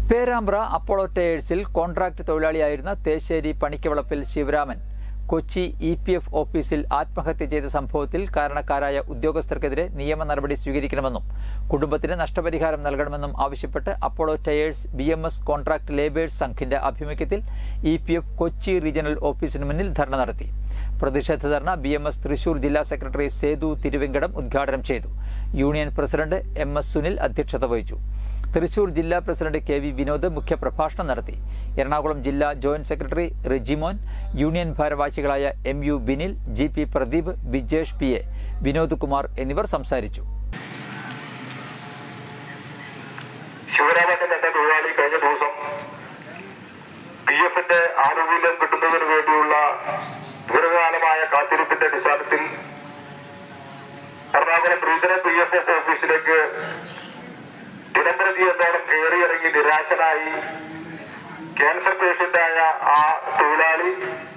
Perambra Apollo ടയേഴ്സിൽ contract തൊഴിലാളിയായിരുന്ന Thesseri Panikkavalappil Sivaraman Kochi E P F ഓഫീസിൽ ആത്മഹത്യ ചെയ്ത സംഭവത്തിൽ കാരണക്കാരായ ഉദ്യോഗസ്ഥർക്കെതിരെ നിയമ നടപടി സ്വീകരിക്കണമെന്നും കുടുംബത്തിന് നഷ്ടപരിഹാരം നൽകണമെന്നും ആവശ്യപ്പെട്ട് Apollo Tyres B M S contract labours സംഘിന്റെ ആഭിമുഖ്യത്തിൽ E P F Kochi regional ഓഫീസിന് മുന്നിൽ ധർണ നടത്തി പ്രതിഷേധ dharna B M S Thrissur ജില്ലാ സെക്രട്ടറി സേതു തിരുവെങ്കടം ഉദ്ഘാടനം ചെയ്തു union president M S Sunil അധ്യക്ഷത വഹിച്ചു തൃശൂർ ജില്ലാ പ്രസിഡന്റ് കെ വി വിനോദ് മുഖ്യപ്രഭാഷണം നടത്തി എറണാകുളം ജില്ലാ ജോയിന്റ് സെക്രട്ടറി റിജിമോൻ യൂണിയൻ ഭാരവാഹികളായ M U Binil G P Pradeep Bijesh P A Vinod Kumar എന്നിവർ സംസാരിച്ചു ശിവരാമൻ എന്ന തൊഴിലാളി കഴിഞ്ഞ ദിവസം പി എഫിന്റെ ആനുകൂല്യം കിട്ടുന്നതിന് വേണ്ടിയുള്ള ദീർഘകാലമായ കാത്തിരിപ്പിന്റെ അടിസ്ഥാനത്തിൽ Ernakulam regional P F F ഓഫീസിലേക്ക് ദിനംപ്രതി എന്നോണം കയറിയിറങ്ങി നിരാശനായി ക്യാൻസർ പേഷ്യന്റായ ആ തൊഴിലാളി